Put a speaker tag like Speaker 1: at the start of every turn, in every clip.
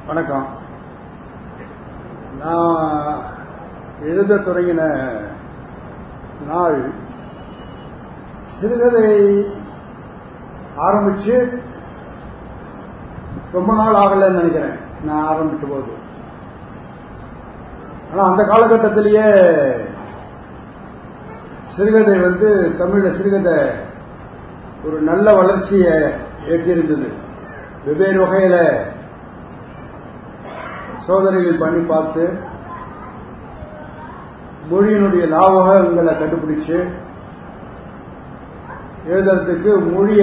Speaker 1: வணக்கம் நான் எழுத தொடங்கின நாள் சிறுகதை ஆரம்பிச்சு ரொம்ப நாள் ஆகலைன்னு நினைக்கிறேன் நான் ஆரம்பிச்ச போது ஆனா அந்த காலகட்டத்திலேயே சிறுகதை வந்து தமிழ்ல சிறுகதை ஒரு நல்ல வளர்ச்சியை ஏற்றிருந்தது வெவ்வேறு வகையில சோதனைகள் பண்ணி பார்த்து மொழியினுடைய லாவகங்களை கண்டுபிடிச்சு எழுதுறதுக்கு மொழிய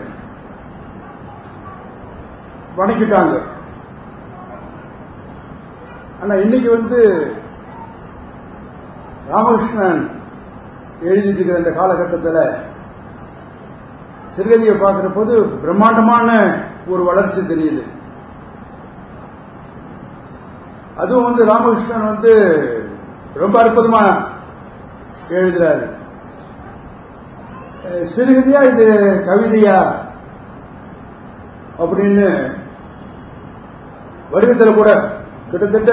Speaker 1: வணக்கிட்டாங்க ஆனா இன்னைக்கு வந்து ராமகிருஷ்ணன் எழுதிட்டு இருக்கிற இந்த காலகட்டத்தில் சிறுகதையை பார்க்கிற போது பிரம்மாண்டமான ஒரு வளர்ச்சி தெரியுது அதுவும் வந்து ராமகிருஷ்ணன் வந்து ரொம்ப அற்புதமா எழுதுறாரு அஹ் சிறுகதையா இது கவிதையா அப்படின்னு வடிவத்தில் கூட கிட்டத்தட்ட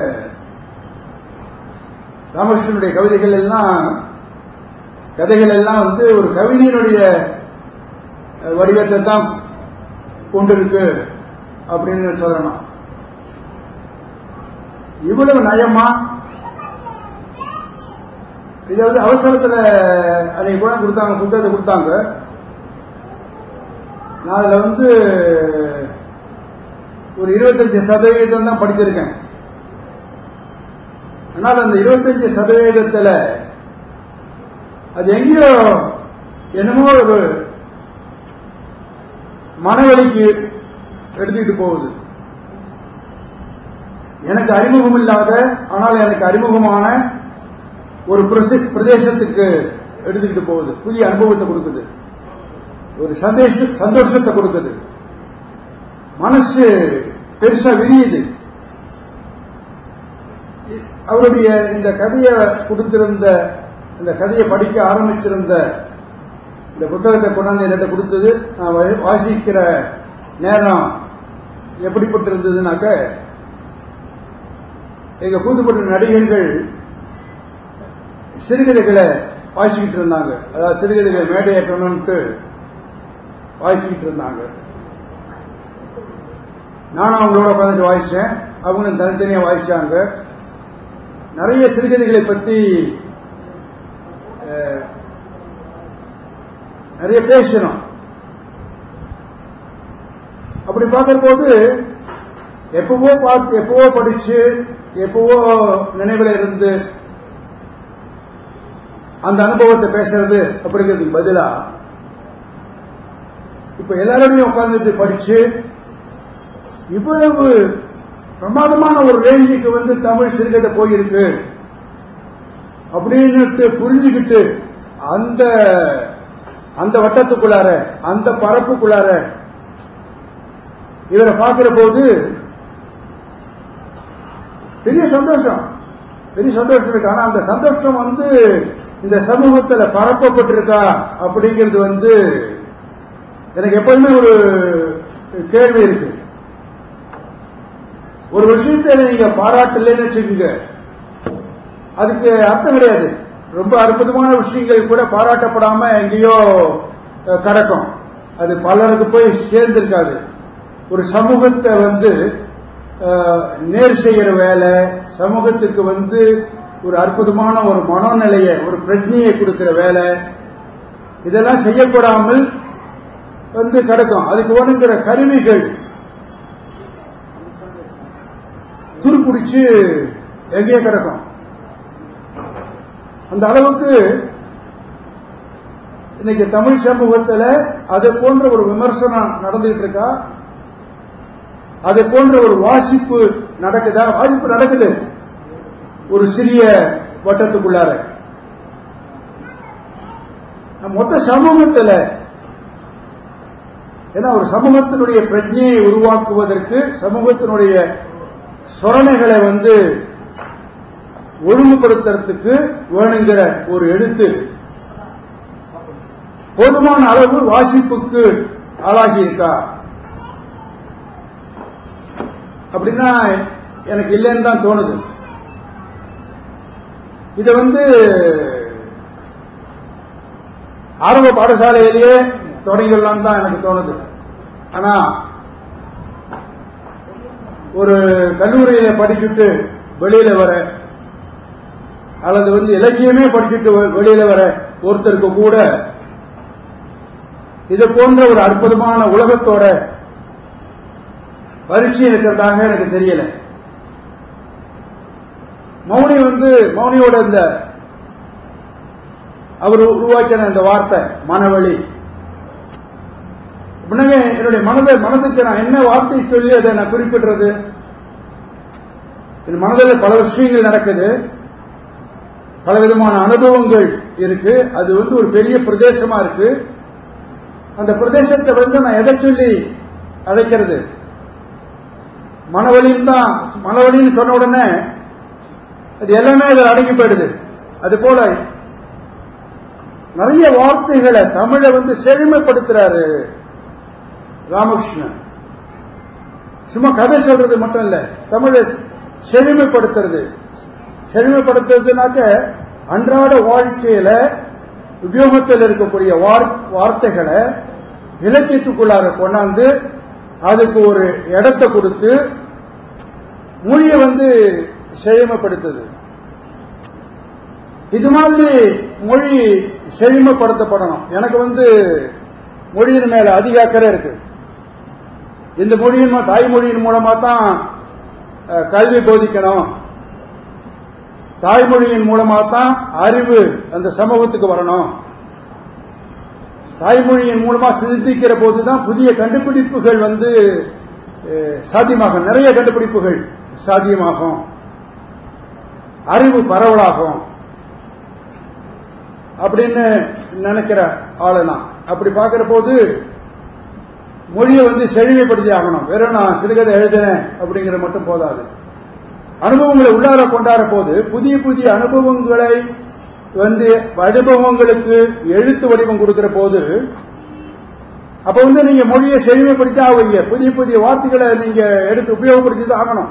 Speaker 1: ராமகிருஷ்ணனுடைய கவிதைகள் எல்லாம் கதைகள் எல்லாம் வந்து ஒரு கவிதையினுடைய அஹ், வடிவத்தை தான் கொண்டிருக்கு அப்படின்னு சொல்லணும் இவ்வளவு நயமா இதை வந்து அவசரத்துல அன்னைக்கு கூட கொடுத்தாங்க புத்தகத்தை கொடுத்தாங்க நான் அதுல வந்து ஒரு இருபத்தஞ்சு சதவீதம் தான் படிச்சிருக்கேன் ஆனால் அந்த இருபத்தஞ்சு சதவீதத்துல அது எங்கேயோ என்னமோ ஒரு மனவழிக்கு எடுத்துக்கிட்டு போகுது எனக்கு அறிமுகம் இல்லாத ஆனால் எனக்கு அறிமுகமான ஒரு பிரசி- பிரதேசத்துக்கு எடுத்துக்கிட்டு போகுது புதிய அனுபவத்தை கொடுக்குது ஒரு சந்தோஷ சந்தோஷத்தை கொடுக்குது மனசு பெருசா விரியுது இ- அவருடைய இந்த கதையை கொடுத்திருந்த இந்த கதையை படிக்க ஆரம்பிச்சிருந்த இந்த புத்தகத்தை கொண்டாந்து என்கிட்ட கொடுத்தது நான் வா- வாசிக்கிற நேரம் எப்படிப்பட்டிருந்ததுனாக்க எங்க கூத்துப்பட்ட நடிகர்கள் சிறுகதைகளை வாசிக்கிட்டு இருந்தாங்க அதாவது சிறுகதைகளை மேடை ஏற்றணும்ட்டு வாசிக்கிட்டு இருந்தாங்க நானும் அவங்களோட உட்காந்துட்டு வாசிச்சேன் அவங்களும் தனித்தனியா வாசிச்சாங்க நிறைய சிறுகதைகளை பத்தி அஹ், நிறைய பேசணும் அப்படி பார்க்கிற போது எப்பவோ பார்த்து எப்பவோ படிச்சு எப்பவோ நினைவுல இருந்து அந்த அனுபவத்தை பேசுறது அப்படிங்கிறதுக்கு பதிலா இப்ப எல்லாரோடையும் உட்கார்ந்துட்டு படிச்சு இவ்வளவு பிரமாதமான ஒரு ரேஞ்சுக்கு வந்து தமிழ் சிறுகதை போயிருக்கு அப்படின்னுட்டு புரிஞ்சுக்கிட்டு அந்த அந்த வட்டத்துக்குள்ளார அந்த பரப்புக்குள்ளார இவரை பார்க்கிற போது பெரிய சந்தோஷம் பெரிய சந்தோஷம் இருக்கு ஆனா அந்த சந்தோஷம் வந்து இந்த சமூகத்துல பரப்பப்பட்டிருக்கா அப்படிங்கிறது வந்து எனக்கு எப்போதுமே ஒரு கேள்வி இருக்கு ஒரு விஷயத்தை நீங்க பாராட்டலன்னு வச்சுக்கோங்க அதுக்கு அர்த்தம் கிடையாது ரொம்ப அற்புதமான விஷயங்கள் கூட பாராட்டப்படாம எங்கேயோ அஹ், கிடக்கும் அது பலருக்கு போய் சேர்ந்திருக்காது ஒரு சமூகத்தை வந்து அஹ், நேர் செய்யற வேலை சமூகத்துக்கு வந்து ஒரு அற்புதமான ஒரு மனோநிலையை ஒரு பிரஜையை கொடுக்கிற வேலை இதெல்லாம் செய்யப்படாமல் வந்து கிடக்கும் அதுக்கு ஒண்ணுங்கிற கருவிகள் துருப்பிடிச்சு எங்கேயோ கிடக்கும் அந்த அளவுக்கு இன்னைக்கு தமிழ் சமூகத்துல அது போன்ற ஒரு விமர்சனம் நடந்துகிட்டு இருக்கா அது போன்ற ஒரு வாசிப்பு நடக்குதா வாசிப்பு நடக்குது ஒரு சிறிய வட்டத்துக்குள்ளார மொத்த சமூகத்துல ஏன்னா ஒரு சமூகத்தினுடைய பிரஜையை உருவாக்குவதற்கு சமூகத்தினுடைய சொரணைகளை வந்து ஒழுங்குபடுத்துறதுக்கு வேணுங்கிற ஒரு எழுத்து போதுமான அளவு வாசிப்புக்கு ஆளாகி இருக்கா அப்படின்னா எனக்கு இல்லைன்னு தான் தோணுது இதை வந்து ஆரம்ப பாடசாலையிலேயே தொடங்கிடலாம் தான் எனக்கு தோணுது ஆனா ஒரு கல்லூரியில படிச்சுட்டு வெளியில வர அல்லது வந்து இலக்கியமே படிச்சுட்டு வெ- வெளியில வர ஒருத்தருக்கு கூட இது போன்ற ஒரு அற்புதமான உலகத்தோட பரிச்சயம் இருக்கிறதாக எனக்கு தெரியல மௌனி வந்து மௌனியோட இந்த அவர் உருவாக்கின இந்த வார்த்தை மனவழி அப்படின்னாங்க என்னுடைய மனதை மனதுக்கு நான் என்ன வார்த்தை சொல்லி அதை நான் குறிப்பிடுறது என் மனதில் பல விஷயங்கள் நடக்குது பல விதமான அனுபவங்கள் இருக்கு அது வந்து ஒரு பெரிய பிரதேசமா இருக்கு அந்த பிரதேசத்தை வந்து நான் எதை சொல்லி அழைக்கிறது மனவழின்னு தான் மனவழின்னு சொன்ன உடனே அது எல்லாமே அதில் அடங்கி போயிடுது அது போல நிறைய வார்த்தைகளை தமிழை வந்து செழுமைப்படுத்துறாரு ராமகிருஷ்ணன் சும்மா கதை சொல்றது மட்டும் இல்ல தமிழை செழுமைப்படுத்துறது செழுமைப்படுத்துறதுனாக்க அன்றாட வாழ்க்கையில உபயோகத்தில் இருக்கக்கூடிய வார்- வார்த்தைகளை இலக்கியத்துக்குள்ளார கொண்டாந்து அதுக்கு ஒரு இடத்தை கொடுத்து மொழியை வந்து செழுமைப்படுத்துது இது மாதிரி மொழி செழுமைப்படுத்தப்படணும் எனக்கு வந்து மொழியின் மேல அதிக அக்கறை இருக்கு இந்த மொழியின் மூ- தாய்மொழியின் மூலமா தான் அஹ், கல்வி போதிக்கணும் தாய்மொழியின் மூலமா தான் அறிவு அந்த சமூகத்துக்கு வரணும் தாய்மொழியின் மூலமா சிந்திக்கிற போதுதான் புதிய கண்டுபிடிப்புகள் வந்து அஹ், சாத்தியமாகும் நிறைய கண்டுபிடிப்புகள் சாத்தியமாகும் அறிவு பரவலாகும் அப்படின்னு நினைக்கிற ஆளு நான் அப்படி பார்க்கிற போது மொழியை வந்து செழுமைப்படுத்தி ஆகணும் வெறும் நான் சிறுகதை எழுதினேன் அப்படிங்கிற மட்டும் போதாது அனுபவங்களை உள்ளார கொண்டாட போது புதிய புதிய அனுபவங்களை வந்து அனுபவங்களுக்கு எழுத்து வடிவம் கொடுக்கிற போது அப்ப வந்து நீங்க மொழியை செழுமைப்படுத்தி ஆவீங்க புதிய புதிய வார்த்தைகளை நீங்க எடுத்து உபயோகப்படுத்தி தான் ஆகணும்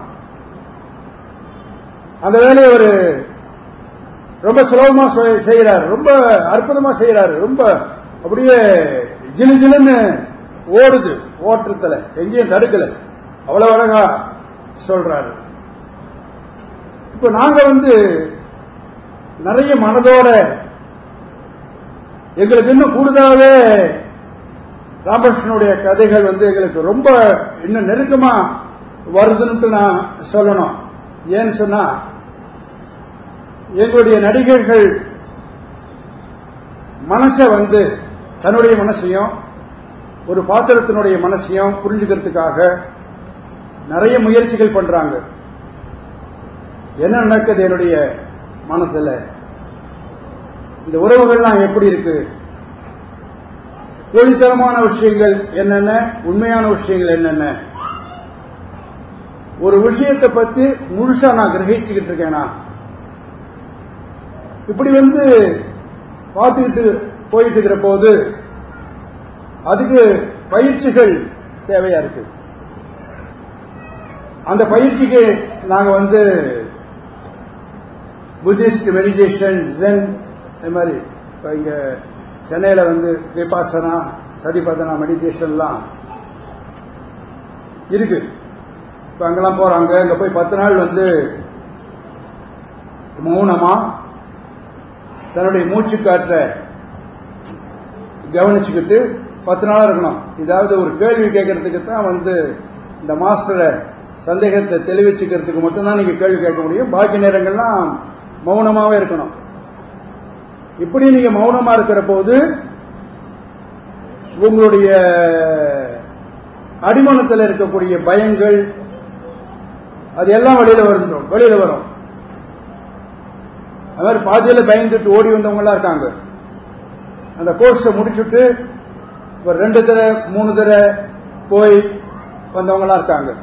Speaker 1: அந்த வேலையை ஒரு ரொம்ப சுலபமா செய்- செய்யறாரு ரொம்ப அற்புதமா செய்யறாரு ரொம்ப அப்படியே ஜிலு ஜிலுன்னு ஓடுது ஓட்டத்துல எங்கேயும் தடுக்கல அவ்வளவு அழகா சொல்றாரு இப்ப நாங்க வந்து நிறைய மனதோட எங்களுக்கு இன்னும் கூடுதலாவே ராமகிருஷ்ணனுடைய கதைகள் வந்து எங்களுக்கு ரொம்ப இன்னும் நெருக்கமா வருதுன்னுட்டு நான் சொல்லணும் ஏன்னு சொன்னா எங்களுடைய நடிகர்கள் மனசை வந்து தன்னுடைய மனசையும் ஒரு பாத்திரத்தினுடைய மனசையும் புரிஞ்சுக்கிறதுக்காக நிறைய முயற்சிகள் பண்றாங்க என்ன நடக்குது என்னுடைய மனசுல இந்த உறவுகள்லாம் எப்படி இருக்கு போலித்தனமான விஷயங்கள் என்னென்ன உண்மையான விஷயங்கள் என்னென்ன ஒரு விஷயத்தை பத்தி முழுசா நான் கிரகிச்சுக்கிட்டு இருக்கேனா இப்படி வந்து பார்த்துக்கிட்டு போயிட்டு இருக்கிற போது அதுக்கு பயிற்சிகள் தேவையா இருக்கு அந்த பயிற்சிக்கு நாங்க வந்து புத்திஸ்ட் மெடிடேஷன் ஜென் இது மாதிரி இப்ப இங்க சென்னையில வந்து விபாசனா சதிபதனா மெடிடேஷன்லாம் இருக்கு இப்ப அங்கெல்லாம் போறாங்க அங்க போய் பத்து நாள் வந்து மௌனமா தன்னுடைய மூச்சு காற்ற கவனிச்சுக்கிட்டு பத்து நாளா இருக்கணும் இதாவது ஒரு கேள்வி கேட்கறதுக்கு தான் வந்து இந்த மாஸ்டரை சந்தேகத்தை தெளிவிச்சுக்கிறதுக்கு மட்டும்தான் நீங்க கேள்வி கேட்க முடியும் பாக்கி நேரங்கள்லாம் மௌனமாவே இருக்கணும் இப்படி நீங்க மௌனமா இருக்கிற போது உங்களுடைய அடிமனத்தில் இருக்கக்கூடிய பயங்கள் அது எல்லாம் வெளியில வரும் வெளியில வரும் அது மாதிரி பாதியில பயந்துட்டு ஓடி வந்தவங்க எல்லாம் இருக்காங்க அந்த கோர்ஸை முடிச்சுட்டு ஒரு ரெண்டு தடவை மூணு தடவை போய் வந்தவங்க எல்லாம் இருக்காங்க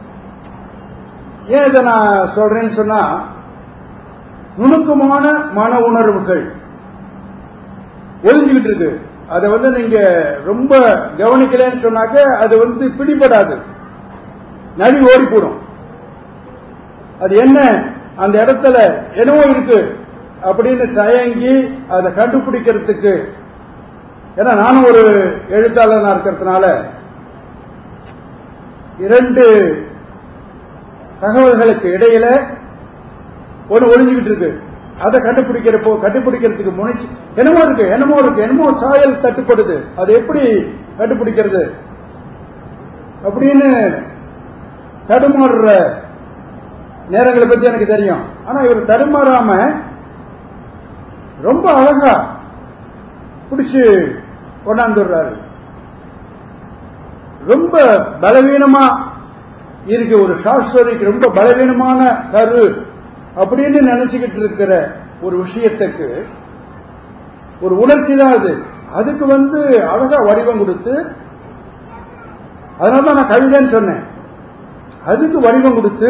Speaker 1: ஏன் இதை நான் சொல்றேன்னு சொன்னா நுணுக்கமான மன உணர்வுகள் ஒளிஞ்சுக்கிட்டு இருக்கு அதை வந்து நீங்க ரொம்ப கவனிக்கலன்னு சொன்னாக்க அது வந்து பிடிபடாது நழுவி ஓடி போடும் அது என்ன அந்த இடத்துல என்னவோ இருக்கு அப்படின்னு தயங்கி அதை கண்டுபிடிக்கிறதுக்கு ஏன்னா நானும் ஒரு எழுத்தாளனா இருக்கிறதுனால இரண்டு தகவல்களுக்கு இடையில ஒண்ணு ஒளிஞ்சுக்கிட்டு இருக்கு அதை கண்டுபிடிக்கிறப்போ கண்டுபிடிக்கிறதுக்கு முனைச்சு என்னமோ இருக்கு என்னமோ இருக்கு என்னமோ சாயல் தட்டுப்படுது அது எப்படி கண்டுபிடிக்கிறது அப்படின்னு தடுமாறுற நேரங்களை பத்தி எனக்கு தெரியும் ஆனா இவர் தடுமாறாம ரொம்ப அழகா பிடிச்சு கொண்டாந்துடுறாரு ரொம்ப பலவீனமா இருக்கு ஒரு ஷார்ட் ஸ்டோரிக்கு ரொம்ப பலவீனமான கரு அப்படின்னு நினைச்சுக்கிட்டு இருக்கிற ஒரு விஷயத்துக்கு ஒரு உணர்ச்சி தான் அது அதுக்கு வந்து அழகா வடிவம் கொடுத்து அதனால தான் நான் கவிதைன்னு சொன்னேன் அதுக்கு வடிவம் கொடுத்து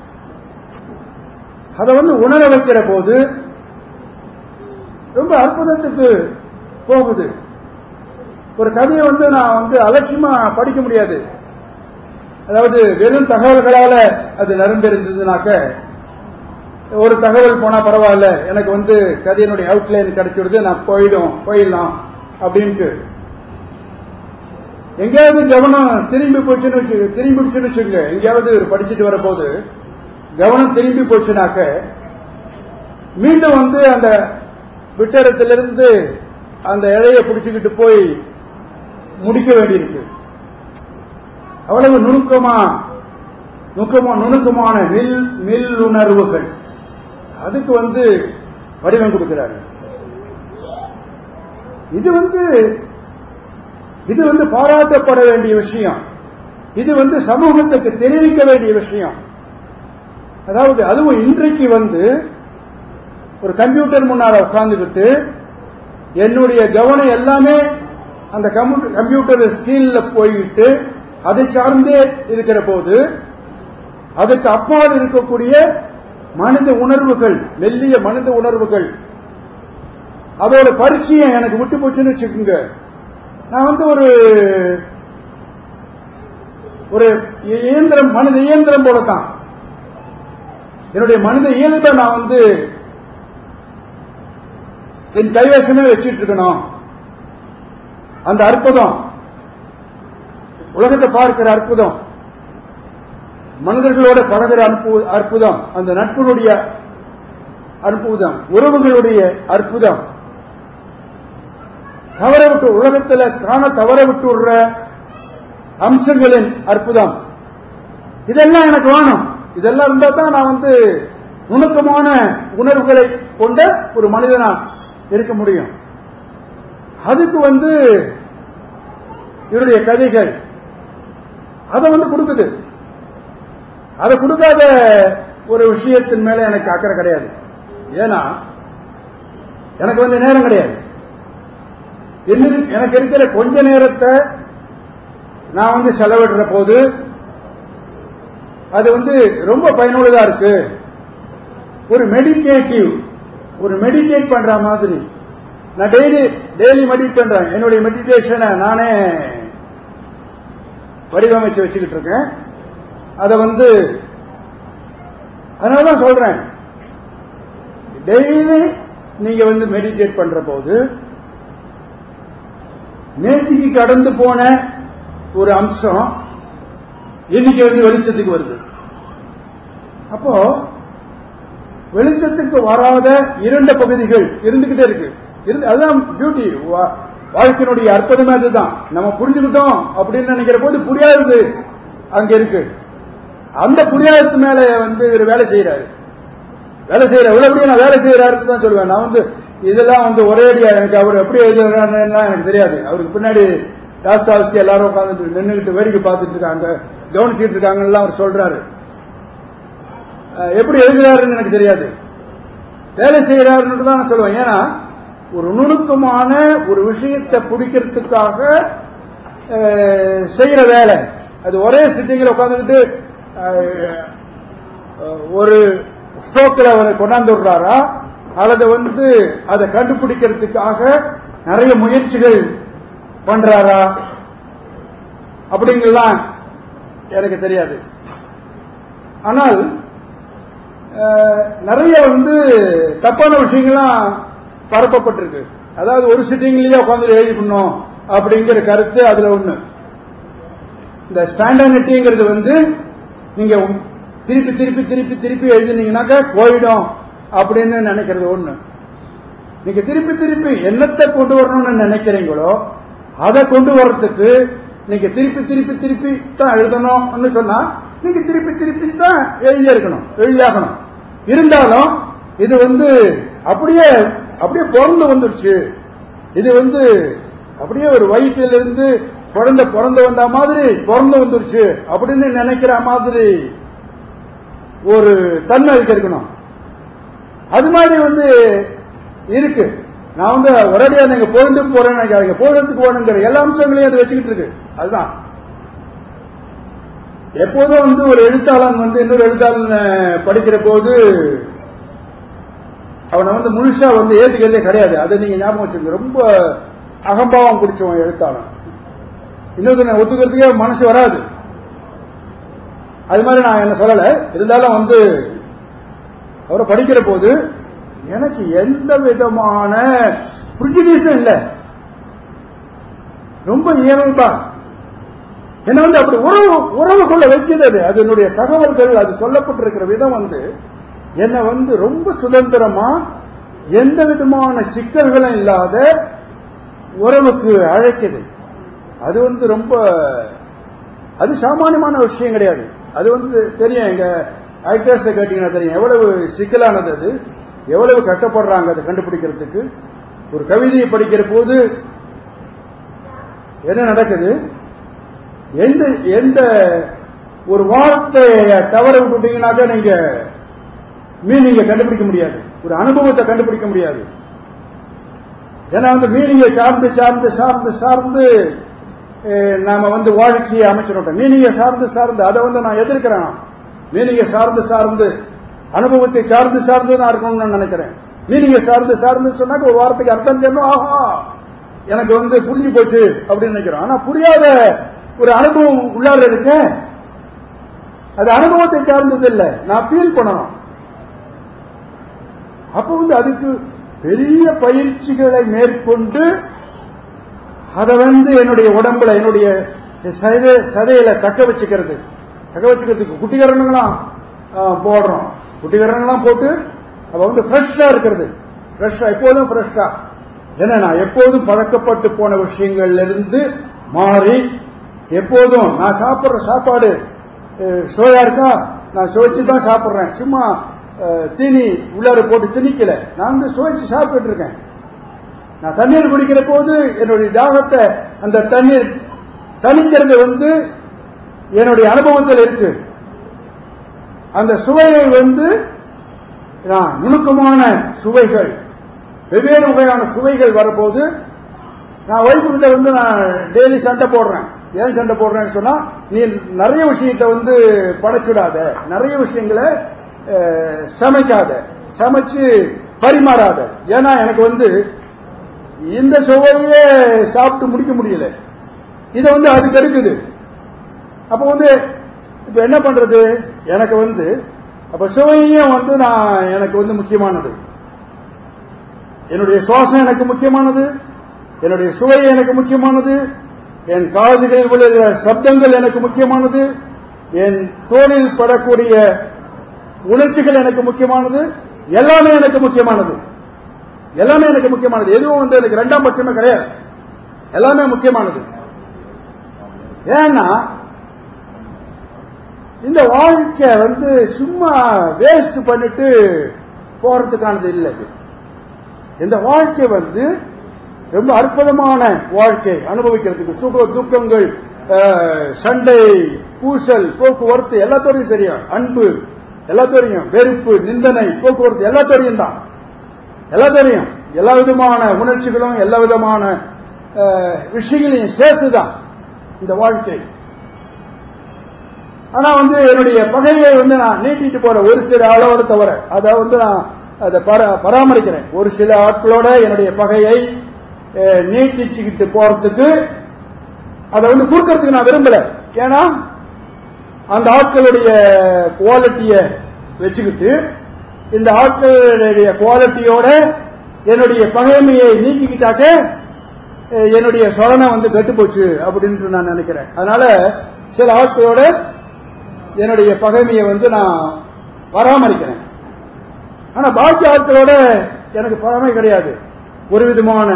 Speaker 1: அதை வந்து உணர வைக்கிற போது ரொம்ப அற்புதத்துக்கு போகுது ஒரு கதையை வந்து நான் வந்து அலட்சியமா படிக்க முடியாது அதாவது வெறும் தகவல்களால அது நிரம்பியிருந்ததுனாக்க ஒரு தகவல் போனா பரவாயில்ல எனக்கு வந்து கதையினுடைய அவுட்லைன் கிடைச்சிடுது நான் போயிடும் போயிடலாம் அப்படின்ட்டு எங்கேயாவது கவனம் திரும்பி போச்சுன்னு வச்சு திரும்பிடுச்சுன்னு வச்சுங்க எங்கேயாவது ஒரு படிச்சுட்டு வரப்போது கவனம் திரும்பி போச்சுனாக்க மீண்டும் வந்து அந்த விட்டரத்திலிருந்து அந்த இழைய பிடிச்சுக்கிட்டு போய் முடிக்க வேண்டியிருக்கு அவ்வளவு நுணுக்கமா நுணுக்கமா நுணுக்கமான மில் மில் உணர்வுகள் அதுக்கு வந்து வடிவம் கொடுக்கிறாரு இது வந்து இது வந்து பாராட்டப்பட வேண்டிய விஷயம் இது வந்து சமூகத்துக்கு தெரிவிக்க வேண்டிய விஷயம் அதாவது அதுவும் இன்றைக்கு வந்து ஒரு கம்ப்யூட்டர் முன்னால உட்கார்ந்துக்கிட்டு என்னுடைய கவனம் எல்லாமே அந்த கம்ப்யூட்டர் ஸ்கிரீன்ல போயிட்டு அதை சார்ந்தே இருக்கிற போது அதுக்கு அப்பால் இருக்கக்கூடிய மனித உணர்வுகள் மெல்லிய மனித உணர்வுகள் அதோட பரிச்சயம் எனக்கு விட்டு போச்சுன்னு வச்சுக்கோங்க நான் வந்து ஒரு ஒரு இயந்திரம் மனித இயந்திரம் போலத்தான் என்னுடைய மனித இயல்பை நான் வந்து என் கைவசமே வச்சிட்டு இருக்கணும் அந்த அற்புதம் உலகத்தை பார்க்கிற அற்புதம் மனிதர்களோட பழகிற அற்பு- அற்புதம் அந்த நட்பினுடைய அற்புதம் உறவுகளுடைய அற்புதம் தவற விட்டு உலகத்துல காண தவற விட்டு விடுற அம்சங்களின் அற்புதம் இதெல்லாம் எனக்கு வேணும் இதெல்லாம் இருந்தா தான் நான் வந்து நுணுக்கமான உணர்வுகளை கொண்ட ஒரு மனிதனா இருக்க முடியும் அதுக்கு வந்து இவருடைய கதைகள் அதை வந்து கொடுக்குது அதை கொடுக்காத ஒரு விஷயத்தின் மேல எனக்கு அக்கறை கிடையாது ஏன்னா எனக்கு வந்து நேரம் கிடையாது என்ன- எனக்கு இருக்கிற கொஞ்ச நேரத்தை நான் வந்து செலவிடுற போது அது வந்து ரொம்ப பயனுள்ளதா இருக்கு ஒரு மெடிடேட்டிவ் ஒரு மெடிடேட் பண்ற மாதிரி நான் டெய்லி டெய்லி மெடிட் பண்றேன் என்னுடைய மெடிடேஷனை நானே வடிவமைச்சு வச்சுக்கிட்டு இருக்கேன் அதை வந்து அதனாலதான் சொல்றேன் டெய்லி நீங்க வந்து மெடிடேட் பண்ற போது நேத்திக்கு கடந்து போன ஒரு அம்சம் இன்னைக்கு வந்து வெளிச்சத்துக்கு வருது அப்போ வெளிச்சத்துக்கு வராத இரண்டு பகுதிகள் இருந்துகிட்டே இருக்கு இருந்து அதுதான் பியூட்டி வாழ்க்கையினுடைய அற்புதமே அதுதான் நம்ம புரிஞ்சுக்கிட்டோம் அப்படின்னு நினைக்கிற போது புரியாதது அங்க இருக்கு அந்த புரியாதது மேல வந்து இவர் வேலை செய்யறாரு வேலை செய்யற உள்ளபடியே நான் வேலை செய்யறாருன்னு தான் சொல்லுவேன் நான் வந்து இதெல்லாம் வந்து ஒரே அடியா எனக்கு அவர் எப்படி எழுதுறாருன்னா எனக்கு தெரியாது அவருக்கு பின்னாடி தாஸ்தாவஸ்தி எல்லாரும் உட்காந்துட்டு நின்றுகிட்டு வேடிக்கை பார்த்துட்டு இருக்காங்க கவனிச்சுட்டு இருக்காங்கன்னு அவர் சொல்றாரு அஹ் எப்படி எழுதுறாருன்னு எனக்கு தெரியாது வேலை செய்யறாருன்னு தான் நான் சொல்லுவேன் ஏன்னா ஒரு நுணுக்கமான ஒரு விஷயத்தை பிடிக்கிறதுக்காக அஹ், செய்யற வேலை அது ஒரே சிட்டிங்கில் உட்காந்துக்கிட்டு ஒரு ஸ்ட்ரோக்கில் அவர் கொண்டாந்து விடுறாரா அல்லது வந்து அதை கண்டுபிடிக்கிறதுக்காக நிறைய முயற்சிகள் பண்றாரா அப்படிங்கலாம் எனக்கு தெரியாது ஆனால் அஹ், நிறைய வந்து தப்பான விஷயங்கள்லாம் பரப்பப்பட்டிருக்கு அதாவது ஒரு சிட்டிங்லயே உட்காந்து எழுதி பண்ணோம் அப்படிங்கிற கருத்து அதுல ஒண்ணு இந்த ஸ்டாண்டர்டிங்கிறது வந்து நீங்க திருப்பி திருப்பி திருப்பி திருப்பி எழுதினீங்கன்னாக்க போயிடும் அப்படின்னு நினைக்கிறது ஒண்ணு நீங்க திருப்பி திருப்பி என்னத்தை கொண்டு வரணும்னு நினைக்கிறீங்களோ அதை கொண்டு வர்றதுக்கு நீங்க திருப்பி திருப்பி திருப்பி தான் எழுதணும்னு சொன்னா நீங்க திருப்பி திருப்பி தான் எழுதி இருக்கணும் எழுதியாகணும் இருந்தாலும் இது வந்து அப்படியே அப்படியே பிறந்து வந்துருச்சு இது வந்து அப்படியே ஒரு வயிற்றிலிருந்து குழந்தை பிறந்து வந்த மாதிரி பிறந்து வந்துருச்சு அப்படின்னு நினைக்கிற மாதிரி ஒரு தன்மை இதுக்கு இருக்கணும் அது மாதிரி வந்து இருக்கு நான் வந்து ஒரேடியா நீங்க பொழுது போறேன்னு நினைக்காதீங்க பொழுதுக்கு போகணுங்கிற எல்லா அம்சங்களையும் அது வச்சுக்கிட்டு இருக்கு அதுதான் எப்போதும் வந்து ஒரு எழுத்தாளன் வந்து இன்னொரு எழுத்தாளன் படிக்கிற போது அவனை வந்து முழுசா வந்து ஏத்துக்கிறதே கிடையாது அதை நீங்க ஞாபகம் வச்சுக்கோங்க ரொம்ப அகம்பாவம் பிடிச்சவன் எழுத்தாளன் இன்னொரு ஒத்துக்கிறதுக்கே மனசு வராது அது மாதிரி நான் என்ன சொல்லல இருந்தாலும் வந்து அவரை படிக்கிற போது எனக்கு எந்த விதமான ப்ரிஜிடிஸும் இல்லை ரொம்ப இயல்பா என்ன வந்து அப்படி உறவு உறவு கொள்ள வைக்கிறது அது அது என்னுடைய தகவல்கள் அது சொல்லப்பட்டிருக்கிற விதம் வந்து என்னை வந்து ரொம்ப சுதந்திரமா எந்த விதமான சிக்கல்களும் இல்லாத உறவுக்கு அழைக்குது அது வந்து ரொம்ப அது சாமானியமான விஷயம் கிடையாது அது வந்து தெரியும் எங்க ஆக்டர்ஸை கேட்டீங்கன்னா தெரியும் எவ்வளவு சிக்கலானது அது எவ்வளவு கஷ்டப்படுறாங்க அதை கண்டுபிடிக்கிறதுக்கு ஒரு கவிதையை படிக்கிற போது என்ன நடக்குது எந்த எந்த ஒரு வார்த்தையை தவற விட்டுட்டீங்கன்னாக்க நீங்க மீனிங்க கண்டுபிடிக்க முடியாது ஒரு அனுபவத்தை கண்டுபிடிக்க முடியாது ஏன்னா வந்து மீனிங்கை சார்ந்து சார்ந்து சார்ந்து சார்ந்து அஹ், நாம வந்து வாழ்க்கையை அமைச்சிடட்டோம் மீனிங்கை சார்ந்து சார்ந்து அதை வந்து நான் எதிர்க்கிறேன் மீனிங்கை சார்ந்து சார்ந்து அனுபவத்தை சார்ந்து சார்ந்து நான் இருக்கணும்னு நான் நினைக்கிறேன் மீனிங்கை சார்ந்து சார்ந்து சொன்னாக்க ஒரு வார்த்தைக்கு அர்த்தம் சொன்னோம் ஆஹா எனக்கு வந்து புரிஞ்சு போச்சு அப்படின்னு நினைக்கிறோம் ஆனா புரியாத ஒரு அனுபவம் உள்ளார இருக்க அது அனுபவத்தை சார்ந்தது இல்லை நான் ஃபீல் பண்ணணும் அப்ப வந்து அதுக்கு பெரிய பயிற்சிகளை மேற்கொண்டு அதை வந்து என்னுடைய உடம்புல என்னுடைய சதை சதையில தக்க வச்சுக்கிறது தக்க வச்சுக்கிறதுக்கு குட்டிகரணங்களாம் போடுறோம் குட்டிகரணங்களாம் போட்டு அப்ப வந்து ஃப்ரெஷ்ஷா இருக்கிறது ஃப்ரெஷ்ஷா எப்போதும் ஃப்ரெஷ்ஷா ஏன்னா நான் எப்போதும் பழக்கப்பட்டு போன விஷயங்கள்ல இருந்து மாறி எப்போதும் நான் சாப்பிடுற சாப்பாடு அஹ், சுவையா இருக்கா நான் சுவைச்சு தான் சாப்பிடுறேன் சும்மா அஹ், தீனி உள்ளார போட்டு திணிக்கல நான் வந்து சுவைச்சு சாப்பிட்டு இருக்கேன் நான் தண்ணீர் குடிக்கிற போது என்னுடைய தாகத்தை அந்த தண்ணீர் தணிக்கிறது வந்து என்னுடைய அனுபவத்தில் இருக்கு அந்த சுவையை வந்து நான் நுணுக்கமான சுவைகள் வெவ்வேறு வகையான சுவைகள் வரப்போது நான் ஒய்ஃபு கிட்ட வந்து நான் டெய்லி சண்டை போடுறேன் ஏன் சண்டை போடுறேன்னு சொன்னா நீ நிறைய விஷயத்தை வந்து படைச்சுடாத நிறைய விஷயங்களை அஹ், சமைக்காத சமைச்சு பரிமாறாத ஏன்னா எனக்கு வந்து இந்த சுவையே சாப்பிட்டு முடிக்க முடியல இதை வந்து அது கெடுக்குது அப்ப வந்து இப்ப என்ன பண்றது எனக்கு வந்து அப்ப சுவையும் வந்து நான் எனக்கு வந்து முக்கியமானது என்னுடைய சுவாசம் எனக்கு முக்கியமானது என்னுடைய சுவை எனக்கு முக்கியமானது என் காதுகளில் விழுகிற சப்தங்கள் எனக்கு முக்கியமானது என் தோளில் படக்கூடிய உணர்ச்சிகள் எனக்கு முக்கியமானது எல்லாமே எனக்கு முக்கியமானது எல்லாமே எனக்கு முக்கியமானது எதுவும் வந்து எனக்கு ரெண்டாம் பட்சமே கிடையாது எல்லாமே முக்கியமானது ஏன்னா இந்த வாழ்க்கை வந்து சும்மா வேஸ்ட் பண்ணிட்டு போறதுக்கானது இல்லை இது. இந்த வாழ்க்கை வந்து ரொம்ப அற்புதமான வாழ்க்கை அனுபவிக்கிறதுக்கு சுக துக்கங்கள் அஹ், சண்டை பூசல் போக்குவரத்து எல்லாத்தோடையும் தெரியும் அன்பு எல்லாத்தோடையும் வெறுப்பு நிந்தனை போக்குவரத்து எல்லாத்தோடையும் தான் எல்லாத்தோடையும் எல்லா விதமான உணர்ச்சிகளும் எல்லா விதமான அஹ், விஷயங்களையும் சேர்த்துதான் இந்த வாழ்க்கை ஆனா வந்து என்னுடைய பகையை வந்து நான் நீட்டிட்டு போற ஒரு சில அளவோட தவிர அதை வந்து நான் அதை பரா- பராமரிக்கிறேன் ஒரு சில ஆட்களோட என்னுடைய பகையை அஹ், நீட்டிச்சுக்கிட்டு போறதுக்கு அதை வந்து குறுக்கிறதுக்கு நான் விரும்பல ஏன்னா அந்த ஆட்களுடைய குவாலிட்டியை வச்சுக்கிட்டு இந்த ஆட்களுடைய குவாலிட்டியோட என்னுடைய பகைமையை நீக்கிக்கிட்டாக்க அஹ், என்னுடைய சொரணை வந்து கெட்டு போச்சு அப்படின்னு நான் நினைக்கிறேன் அதனால சில ஆட்களோட என்னுடைய பகைமையை வந்து நான் பராமரிக்கிறேன் ஆனா பாக்கி ஆட்களோட எனக்கு பகைமை கிடையாது ஒரு விதமான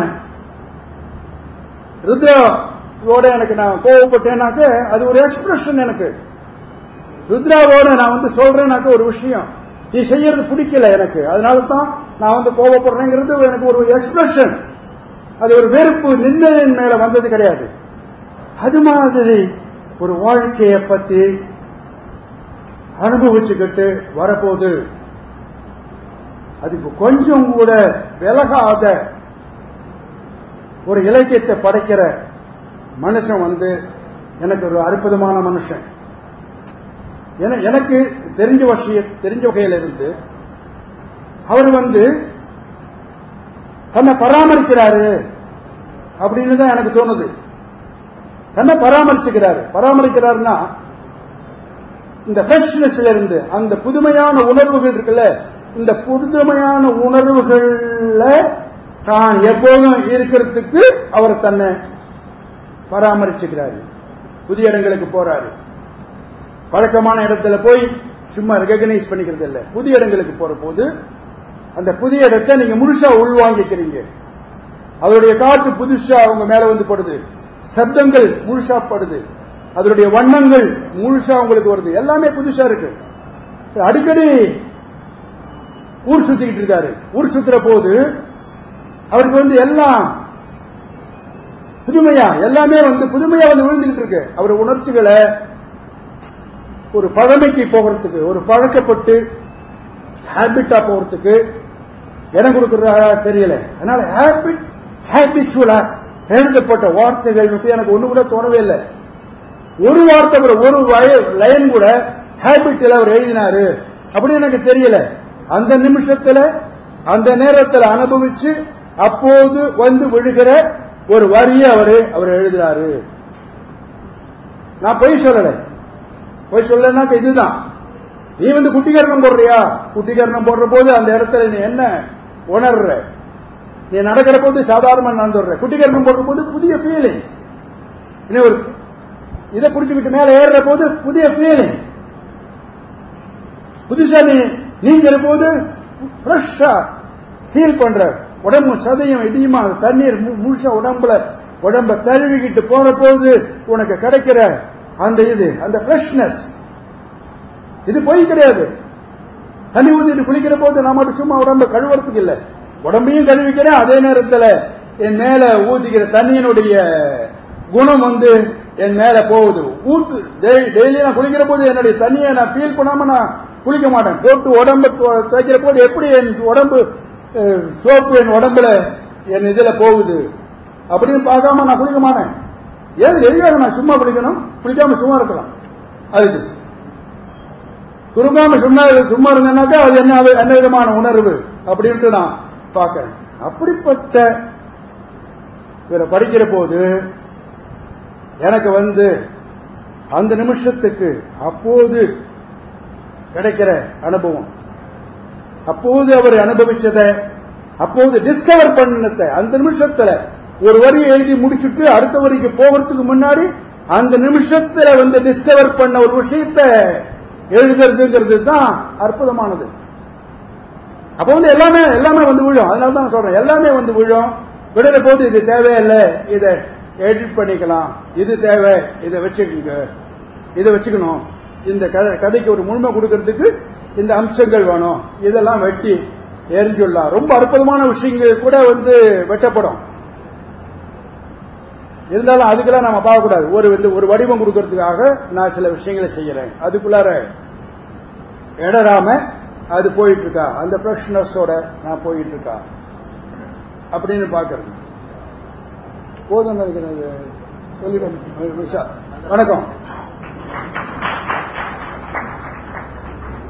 Speaker 1: ருத்ராவோட எனக்கு நான் கோவப்பட்டேனாக்க அது ஒரு எக்ஸ்பிரஷன் எனக்கு ருத்ராவோட நான் வந்து சொல்றேனாக்க ஒரு விஷயம் நீ செய்யறது பிடிக்கல எனக்கு அதனால தான் நான் வந்து கோவப்படுறேங்கிறது எனக்கு ஒரு எக்ஸ்பிரஷன் அது ஒரு வெறுப்பு நிந்தனின் மேல வந்தது கிடையாது அது மாதிரி ஒரு வாழ்க்கைய பத்தி அனுபவிச்சுக்கிட்டு வரப்போகுது அதுக்கு கொஞ்சம் கூட விலகாத ஒரு இலக்கியத்தை படைக்கிற மனுஷன் வந்து எனக்கு ஒரு அற்புதமான மனுஷன் என- எனக்கு தெரிஞ்ச விஷய தெரிஞ்ச வகையில இருந்து அவர் வந்து தன்னை பராமரிக்கிறாரு அப்படின்னு தான் எனக்கு தோணுது தன்னை பராமரிச்சுக்கிறாரு பராமரிக்கிறாருன்னா இந்த ஃப்ரெஷ்னஸ்ல இருந்து அந்த புதுமையான உணர்வுகள் இருக்குல்ல இந்த புதுமையான உணர்வுகள்ல தான் எப்போதும் இருக்கிறதுக்கு அவர் தன்னை பராமரிச்சுக்கிறாரு புதிய இடங்களுக்கு போறாரு பழக்கமான இடத்துல போய் சும்மா ரெகக்னைஸ் பண்ணிக்கிறது இல்ல புதிய இடங்களுக்கு போற போது அந்த புதிய இடத்தை நீங்க முழுசா உள்வாங்கிக்கிறீங்க அவருடைய காற்று புதுசா அவங்க மேல வந்து படுது சப்தங்கள் முழுசா படுது அதனுடைய வண்ணங்கள் முழுசா உங்களுக்கு வருது எல்லாமே புதுசா இருக்கு அடிக்கடி ஊர் சுத்திக்கிட்டு இருக்காரு ஊர் சுத்துற போது அவருக்கு வந்து எல்லாம் புதுமையா எல்லாமே வந்து புதுமையா வந்து விழுந்துகிட்டு இருக்கு அவர் உணர்ச்சிகளை ஒரு பழமைக்கு போகிறதுக்கு ஒரு பழக்கப்பட்டு ஹேபிட்டா போகிறதுக்கு இடம் கொடுக்கறதா தெரியல அதனால ஹேபிட் ஹேபிச்சுவலா எழுதப்பட்ட வார்த்தைகள் பத்தி எனக்கு ஒண்ணு கூட தோணவே இல்லை ஒரு வார்த்தை கூட ஒரு லைன் கூட ஹேபிட்ல அவர் எழுதினாரு அப்படி எனக்கு தெரியல அந்த நிமிஷத்துல அந்த நேரத்துல அனுபவிச்சு அப்போது வந்து விழுகிற ஒரு வரியை அவரு அவர் எழுதுறாரு நான் பொய் சொல்லல பொய் சொல்லனாக்க இதுதான் நீ வந்து குட்டிகரணம் போடுறியா குட்டிகரணம் போடுற போது அந்த இடத்துல நீ என்ன உணர்ற நீ நடக்கிற போது சாதாரணமா நடந்துடுற குட்டிகரணம் போடுற போது புதிய ஃபீலிங் இன்னும் ஒரு இதை குடிச்சுக்கிட்டு மேல ஏறுற போது புதிய ஃபீலிங் புதுசா நீ நீங்கிற போது ஃப்ரெஷ்ஷா ஃபீல் பண்ற உடம்பு சதையும் இதையுமா அந்த தண்ணீர் மு- முழுசா உடம்புல உடம்ப தழுவிக்கிட்டு போற போது உனக்கு கிடைக்கிற அந்த இது அந்த ஃப்ரெஷ்னஸ் இது பொய் கிடையாது தண்ணி ஊத்திட்டு குளிக்கிற போது நான் மட்டும் சும்மா உடம்ப கழுவுறதுக்கு இல்ல உடம்பையும் கழுவிக்கிறேன் அதே நேரத்துல என் மேல ஊத்திக்கிற தண்ணியினுடைய குணம் வந்து என் மேல போகுது ஊத்து டெய்லி நான் குளிக்கிற போது என்னுடைய தண்ணியை நான் ஃபீல் பண்ணாம நான் குளிக்க மாட்டேன் போட்டு உடம்ப துவ- துவைக்கிற போது எப்படி என் உடம்பு சோப்பு என் உடம்புல என் இதுல போகுது அப்படின்னு பார்க்காம நான் குளிக்க மாட்டேன் ஏது எதுக்காக நான் சும்மா குளிக்கணும் குளிக்காம சும்மா இருக்கலாம் அதுக்கு துருங்காம சும்மா சும்மா இருந்தேன்னாக்கா அது என்ன என்ன விதமான உணர்வு அப்படின்ட்டு நான் பார்க்கிறேன் அப்படிப்பட்ட இவரை படிக்கிற போது எனக்கு வந்து அந்த நிமிஷத்துக்கு அப்போது கிடைக்கிற அனுபவம் அப்போது அவர் அனுபவிச்சத அப்போது டிஸ்கவர் பண்ணத அந்த நிமிஷத்துல ஒரு வரி எழுதி முடிச்சுட்டு அடுத்த வரிக்கு போகிறதுக்கு முன்னாடி அந்த நிமிஷத்துல வந்து டிஸ்கவர் பண்ண ஒரு விஷயத்த எழுதுறதுங்கிறது தான் அற்புதமானது அப்ப வந்து எல்லாமே எல்லாமே வந்து விழும் அதனால தான் நான் சொல்றேன் எல்லாமே வந்து விழும் விடுற போது இது தேவையில்லை இதை எடிட் பண்ணிக்கலாம் இது தேவை இதை வச்சுக்கோங்க இதை வச்சுக்கணும் இந்த க- கதைக்கு ஒரு முழுமை கொடுக்கறதுக்கு இந்த அம்சங்கள் வேணும் இதெல்லாம் வெட்டி எரிஞ்சுடலாம் ரொம்ப அற்புதமான விஷயங்கள் கூட வந்து வெட்டப்படும் இருந்தாலும் அதுக்கெல்லாம் நம்ம பார்க்கக்கூடாது ஒரு வந்து ஒரு வடிவம் கொடுக்கறதுக்காக நான் சில விஷயங்களை செய்யறேன் அதுக்குள்ளார இடராம அது போயிட்டு இருக்கா அந்த ஃப்ரெஷ்னஸோட நான் போயிட்டு இருக்கா அப்படின்னு பார்க்கறது போதும் நினைக்கிறேன் இது சொல்லிடுறேன் விஷா வணக்கம்